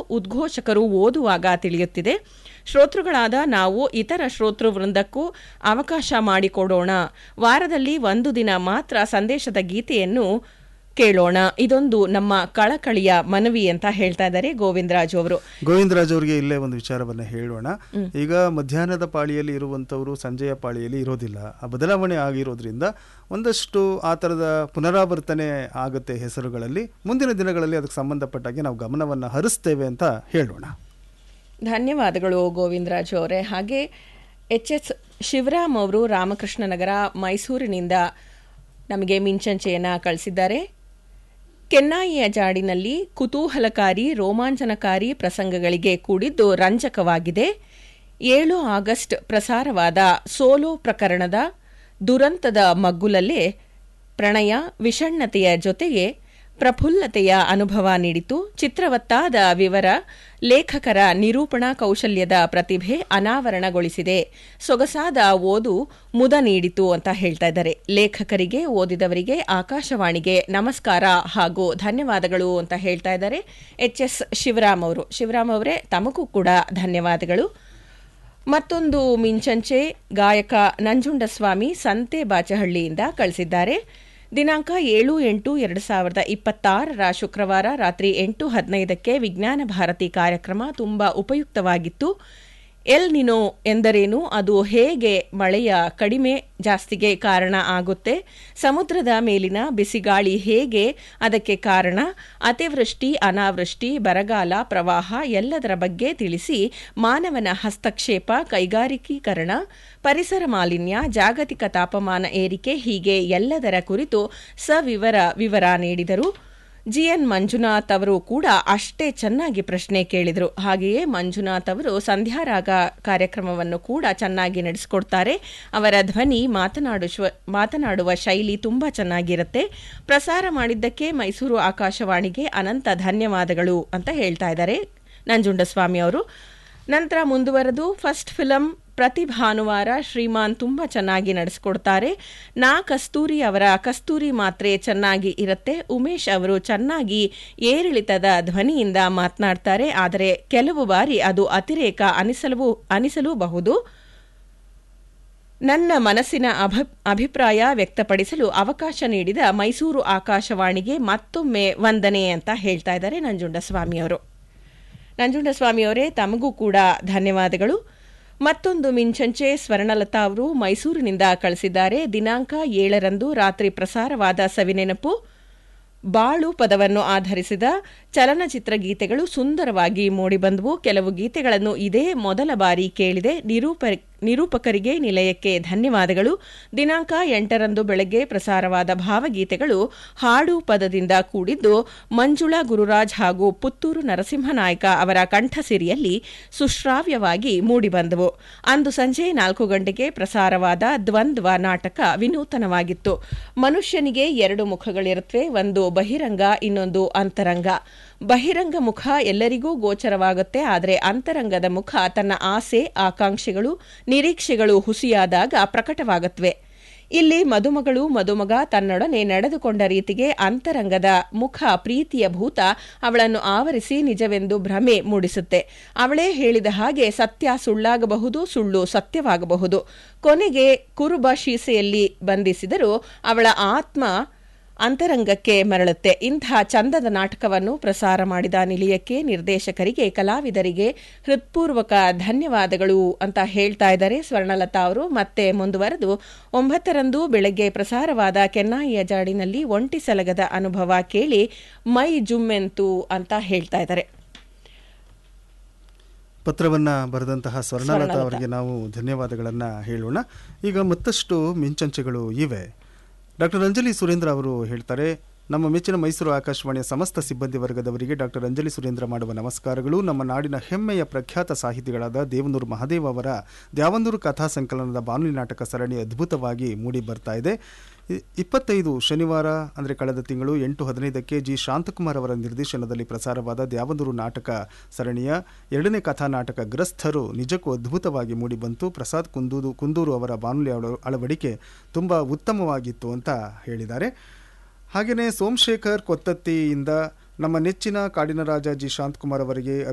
ಉದ್ಘೋಷಕರು ಓದುವಾಗ ತಿಳಿಯುತ್ತಿದೆ ಶ್ರೋತೃಗಳಾದ ನಾವು ಇತರ ಶ್ರೋತೃ ವೃಂದಕ್ಕೂ ಅವಕಾಶ ಮಾಡಿಕೊಡೋಣ ವಾರದಲ್ಲಿ ಒಂದು ದಿನ ಮಾತ್ರ ಸಂದೇಶದ ಗೀತೆಯನ್ನು ಕೇಳೋಣ ಇದೊಂದು ನಮ್ಮ ಕಳಕಳಿಯ ಮನವಿ ಅಂತ ಹೇಳ್ತಾ ಇದ್ದಾರೆ ಗೋವಿಂದರಾಜು ಅವರು ಗೋವಿಂದರಾಜ್ ಅವರಿಗೆ ಇಲ್ಲೇ ಒಂದು ವಿಚಾರವನ್ನ ಹೇಳೋಣ ಈಗ ಮಧ್ಯಾಹ್ನದ ಪಾಳಿಯಲ್ಲಿ ಇರುವಂತವರು ಸಂಜೆಯ ಪಾಳಿಯಲ್ಲಿ ಇರೋದಿಲ್ಲ ಆ ಬದಲಾವಣೆ ಆಗಿರೋದ್ರಿಂದ ಒಂದಷ್ಟು ಆ ಥರದ ಪುನರಾವರ್ತನೆ ಆಗುತ್ತೆ ಹೆಸರುಗಳಲ್ಲಿ ಮುಂದಿನ ದಿನಗಳಲ್ಲಿ ಅದಕ್ಕೆ ಸಂಬಂಧಪಟ್ಟಾಗೆ ನಾವು ಗಮನವನ್ನು ಹರಿಸ್ತೇವೆ ಅಂತ ಹೇಳೋಣ ಧನ್ಯವಾದಗಳು ಗೋವಿಂದರಾಜು ಅವರೇ ಹಾಗೆ ಎಚ್ ಎಸ್ ಶಿವರಾಮ್ ಅವರು ರಾಮಕೃಷ್ಣ ನಗರ ಮೈಸೂರಿನಿಂದ ನಮಗೆ ಮಿಂಚಂಚೆಯನ್ನು ಕಳಿಸಿದ್ದಾರೆ ಕೆನ್ನಾಯಿಯ ಜಾಡಿನಲ್ಲಿ ಕುತೂಹಲಕಾರಿ ರೋಮಾಂಚನಕಾರಿ ಪ್ರಸಂಗಗಳಿಗೆ ಕೂಡಿದ್ದು ರಂಜಕವಾಗಿದೆ ಏಳು ಆಗಸ್ಟ್ ಪ್ರಸಾರವಾದ ಸೋಲೋ ಪ್ರಕರಣದ ದುರಂತದ ಮಗ್ಗುಲಲ್ಲೇ ಪ್ರಣಯ ವಿಷಣ್ಣತೆಯ ಜೊತೆಗೆ ಪ್ರಫುಲ್ಲತೆಯ ಅನುಭವ ನೀಡಿತು ಚಿತ್ರವತ್ತಾದ ವಿವರ ಲೇಖಕರ ನಿರೂಪಣಾ ಕೌಶಲ್ಯದ ಪ್ರತಿಭೆ ಅನಾವರಣಗೊಳಿಸಿದೆ ಸೊಗಸಾದ ಓದು ಮುದ ನೀಡಿತು ಅಂತ ಹೇಳ್ತಾ ಇದ್ದಾರೆ ಲೇಖಕರಿಗೆ ಓದಿದವರಿಗೆ ಆಕಾಶವಾಣಿಗೆ ನಮಸ್ಕಾರ ಹಾಗೂ ಧನ್ಯವಾದಗಳು ಅಂತ ಹೇಳ್ತಾ ಇದ್ದಾರೆ ಎಚ್ ಎಸ್ ಶಿವರಾಮ್ ಅವರು ಶಿವರಾಮ್ ಅವರೇ ತಮಗೂ ಕೂಡ ಧನ್ಯವಾದಗಳು ಮತ್ತೊಂದು ಮಿಂಚಂಚೆ ಗಾಯಕ ನಂಜುಂಡಸ್ವಾಮಿ ಸಂತೆ ಬಾಚಹಳ್ಳಿಯಿಂದ ಕಳಿಸಿದ್ದಾರೆ ದಿನಾಂಕ ಏಳು ಎಂಟು ಎರಡು ಸಾವಿರದ ಇಪ್ಪತ್ತಾರರ ಶುಕ್ರವಾರ ರಾತ್ರಿ ಎಂಟು ಹದಿನೈದಕ್ಕೆ ವಿಜ್ಞಾನ ಭಾರತಿ ಕಾರ್ಯಕ್ರಮ ತುಂಬ ಉಪಯುಕ್ತವಾಗಿತ್ತು ಎಲ್ ನಿನೋ ಎಂದರೇನು ಅದು ಹೇಗೆ ಮಳೆಯ ಕಡಿಮೆ ಜಾಸ್ತಿಗೆ ಕಾರಣ ಆಗುತ್ತೆ ಸಮುದ್ರದ ಮೇಲಿನ ಬಿಸಿಗಾಳಿ ಹೇಗೆ ಅದಕ್ಕೆ ಕಾರಣ ಅತಿವೃಷ್ಟಿ ಅನಾವೃಷ್ಟಿ ಬರಗಾಲ ಪ್ರವಾಹ ಎಲ್ಲದರ ಬಗ್ಗೆ ತಿಳಿಸಿ ಮಾನವನ ಹಸ್ತಕ್ಷೇಪ ಕೈಗಾರಿಕೀಕರಣ ಪರಿಸರ ಮಾಲಿನ್ಯ ಜಾಗತಿಕ ತಾಪಮಾನ ಏರಿಕೆ ಹೀಗೆ ಎಲ್ಲದರ ಕುರಿತು ಸವಿವರ ವಿವರ ನೀಡಿದರು ಜಿಎನ್ ಮಂಜುನಾಥ್ ಅವರು ಕೂಡ ಅಷ್ಟೇ ಚೆನ್ನಾಗಿ ಪ್ರಶ್ನೆ ಕೇಳಿದರು ಹಾಗೆಯೇ ಮಂಜುನಾಥ್ ಅವರು ಸಂಧ್ಯಾರಾಗ ಕಾರ್ಯಕ್ರಮವನ್ನು ಕೂಡ ಚೆನ್ನಾಗಿ ನಡೆಸಿಕೊಡ್ತಾರೆ ಅವರ ಧ್ವನಿ ಮಾತನಾಡುವ ಮಾತನಾಡುವ ಶೈಲಿ ತುಂಬ ಚೆನ್ನಾಗಿರುತ್ತೆ ಪ್ರಸಾರ ಮಾಡಿದ್ದಕ್ಕೆ ಮೈಸೂರು ಆಕಾಶವಾಣಿಗೆ ಅನಂತ ಧನ್ಯವಾದಗಳು ಅಂತ ಹೇಳ್ತಾ ಇದ್ದಾರೆ ನಂಜುಂಡಸ್ವಾಮಿ ಅವರು ನಂತರ ಮುಂದುವರೆದು ಫಸ್ಟ್ ಫಿಲಂ ಪ್ರತಿ ಭಾನುವಾರ ಶ್ರೀಮಾನ್ ತುಂಬ ಚೆನ್ನಾಗಿ ನಡೆಸ್ಕೊಡ್ತಾರೆ ನಾ ಕಸ್ತೂರಿ ಅವರ ಕಸ್ತೂರಿ ಮಾತ್ರೆ ಚೆನ್ನಾಗಿ ಇರುತ್ತೆ ಉಮೇಶ್ ಅವರು ಚೆನ್ನಾಗಿ ಏರಿಳಿತದ ಧ್ವನಿಯಿಂದ ಮಾತನಾಡ್ತಾರೆ ಆದರೆ ಕೆಲವು ಬಾರಿ ಅದು ಅತಿರೇಕ ಅನಿಸಲು ಅನಿಸಲೂಬಹುದು ನನ್ನ ಮನಸ್ಸಿನ ಅಭ ಅಭಿಪ್ರಾಯ ವ್ಯಕ್ತಪಡಿಸಲು ಅವಕಾಶ ನೀಡಿದ ಮೈಸೂರು ಆಕಾಶವಾಣಿಗೆ ಮತ್ತೊಮ್ಮೆ ವಂದನೆ ಅಂತ ಹೇಳ್ತಾ ಇದ್ದಾರೆ ನಂಜುಂಡಸ್ವಾಮಿಯವರು ನಂಜುಂಡಸ್ವಾಮಿಯವರೇ ತಮಗೂ ಕೂಡ ಧನ್ಯವಾದಗಳು ಮತ್ತೊಂದು ಮಿಂಚಂಚೆ ಸ್ವರ್ಣಲತಾ ಅವರು ಮೈಸೂರಿನಿಂದ ಕಳಿಸಿದ್ದಾರೆ ದಿನಾಂಕ ಏಳರಂದು ರಾತ್ರಿ ಪ್ರಸಾರವಾದ ಸವಿನೆನಪು ಬಾಳು ಪದವನ್ನು ಆಧರಿಸಿದ ಚಲನಚಿತ್ರ ಗೀತೆಗಳು ಸುಂದರವಾಗಿ ಮೂಡಿಬಂದವು ಕೆಲವು ಗೀತೆಗಳನ್ನು ಇದೇ ಮೊದಲ ಬಾರಿ ಕೇಳಿದೆ ನಿರೂಪ ನಿರೂಪಕರಿಗೆ ನಿಲಯಕ್ಕೆ ಧನ್ಯವಾದಗಳು ದಿನಾಂಕ ಎಂಟರಂದು ಬೆಳಗ್ಗೆ ಪ್ರಸಾರವಾದ ಭಾವಗೀತೆಗಳು ಹಾಡು ಪದದಿಂದ ಕೂಡಿದ್ದು ಮಂಜುಳಾ ಗುರುರಾಜ್ ಹಾಗೂ ಪುತ್ತೂರು ನರಸಿಂಹನಾಯಕ ಅವರ ಕಂಠಸಿರಿಯಲ್ಲಿ ಸುಶ್ರಾವ್ಯವಾಗಿ ಮೂಡಿಬಂದವು ಅಂದು ಸಂಜೆ ನಾಲ್ಕು ಗಂಟೆಗೆ ಪ್ರಸಾರವಾದ ದ್ವಂದ್ವ ನಾಟಕ ವಿನೂತನವಾಗಿತ್ತು ಮನುಷ್ಯನಿಗೆ ಎರಡು ಮುಖಗಳಿರುತ್ತವೆ ಒಂದು ಬಹಿರಂಗ ಇನ್ನೊಂದು ಅಂತರಂಗ ಬಹಿರಂಗ ಮುಖ ಎಲ್ಲರಿಗೂ ಗೋಚರವಾಗುತ್ತೆ ಆದರೆ ಅಂತರಂಗದ ಮುಖ ತನ್ನ ಆಸೆ ಆಕಾಂಕ್ಷೆಗಳು ನಿರೀಕ್ಷೆಗಳು ಹುಸಿಯಾದಾಗ ಪ್ರಕಟವಾಗುತ್ತವೆ ಇಲ್ಲಿ ಮದುಮಗಳು ಮದುಮಗ ತನ್ನೊಡನೆ ನಡೆದುಕೊಂಡ ರೀತಿಗೆ ಅಂತರಂಗದ ಮುಖ ಪ್ರೀತಿಯ ಭೂತ ಅವಳನ್ನು ಆವರಿಸಿ ನಿಜವೆಂದು ಭ್ರಮೆ ಮೂಡಿಸುತ್ತೆ ಅವಳೇ ಹೇಳಿದ ಹಾಗೆ ಸತ್ಯ ಸುಳ್ಳಾಗಬಹುದು ಸುಳ್ಳು ಸತ್ಯವಾಗಬಹುದು ಕೊನೆಗೆ ಕುರುಬ ಶೀಸೆಯಲ್ಲಿ ಬಂಧಿಸಿದರೂ ಅವಳ ಆತ್ಮ ಅಂತರಂಗಕ್ಕೆ ಮರಳುತ್ತೆ ಇಂಥ ಚಂದದ ನಾಟಕವನ್ನು ಪ್ರಸಾರ ಮಾಡಿದ ನಿಲಯಕ್ಕೆ ನಿರ್ದೇಶಕರಿಗೆ ಕಲಾವಿದರಿಗೆ ಹೃತ್ಪೂರ್ವಕ ಧನ್ಯವಾದಗಳು ಅಂತ ಹೇಳ್ತಾ ಇದ್ದಾರೆ ಸ್ವರ್ಣಲತಾ ಅವರು ಮತ್ತೆ ಮುಂದುವರೆದು ಒಂಬತ್ತರಂದು ಬೆಳಗ್ಗೆ ಪ್ರಸಾರವಾದ ಕೆನ್ನಾಯಿಯ ಜಾಡಿನಲ್ಲಿ ಒಂಟಿ ಸಲಗದ ಅನುಭವ ಕೇಳಿ ಮೈ ಜುಮ್ಮೆಂತು ಅಂತ ಹೇಳ್ತಾ ಇದ್ದಾರೆ ಪತ್ರವನ್ನ ಬರೆದಂತಹ ಸ್ವರ್ಣಲತಾ ಅವರಿಗೆ ನಾವು ಧನ್ಯವಾದಗಳನ್ನ ಹೇಳೋಣ ಈಗ ಮತ್ತಷ್ಟು ಮಿಂಚಂಚೆಗಳು ಇವೆ ಡಾಕ್ಟರ್ ಅಂಜಲಿ ಸುರೇಂದ್ರ ಅವರು ಹೇಳ್ತಾರೆ ನಮ್ಮ ಮೆಚ್ಚಿನ ಮೈಸೂರು ಆಕಾಶವಾಣಿಯ ಸಮಸ್ತ ಸಿಬ್ಬಂದಿ ವರ್ಗದವರಿಗೆ ಡಾಕ್ಟರ್ ಅಂಜಲಿ ಸುರೇಂದ್ರ ಮಾಡುವ ನಮಸ್ಕಾರಗಳು ನಮ್ಮ ನಾಡಿನ ಹೆಮ್ಮೆಯ ಪ್ರಖ್ಯಾತ ಸಾಹಿತಿಗಳಾದ ದೇವನೂರು ಮಹಾದೇವ್ ಅವರ ದ್ಯಾವನೂರು ಕಥಾ ಸಂಕಲನದ ಬಾನುಲಿ ನಾಟಕ ಸರಣಿ ಅದ್ಭುತವಾಗಿ ಮೂಡಿ ಬರ್ತಾ ಇದೆ ಇಪ್ಪತ್ತೈದು ಶನಿವಾರ ಅಂದರೆ ಕಳೆದ ತಿಂಗಳು ಎಂಟು ಹದಿನೈದಕ್ಕೆ ಜಿ ಶಾಂತಕುಮಾರ್ ಅವರ ನಿರ್ದೇಶನದಲ್ಲಿ ಪ್ರಸಾರವಾದ ದ್ಯಾವನೂರು ನಾಟಕ ಸರಣಿಯ ಎರಡನೇ ಕಥಾ ನಾಟಕ ಗ್ರಸ್ಥರು ನಿಜಕ್ಕೂ ಅದ್ಭುತವಾಗಿ ಮೂಡಿಬಂತು ಪ್ರಸಾದ್ ಕುಂದೂರು ಕುಂದೂರು ಅವರ ಬಾನುಲಿ ಅಳವಡಿಕೆ ತುಂಬ ಉತ್ತಮವಾಗಿತ್ತು ಅಂತ ಹೇಳಿದ್ದಾರೆ ಹಾಗೆಯೇ ಸೋಮಶೇಖರ್ ಕೊತ್ತತ್ತಿಯಿಂದ ನಮ್ಮ ನೆಚ್ಚಿನ ಕಾಡಿನ ರಾಜ ಜಿ ಶಾಂತಕುಮಾರ್ ಅವರಿಗೆ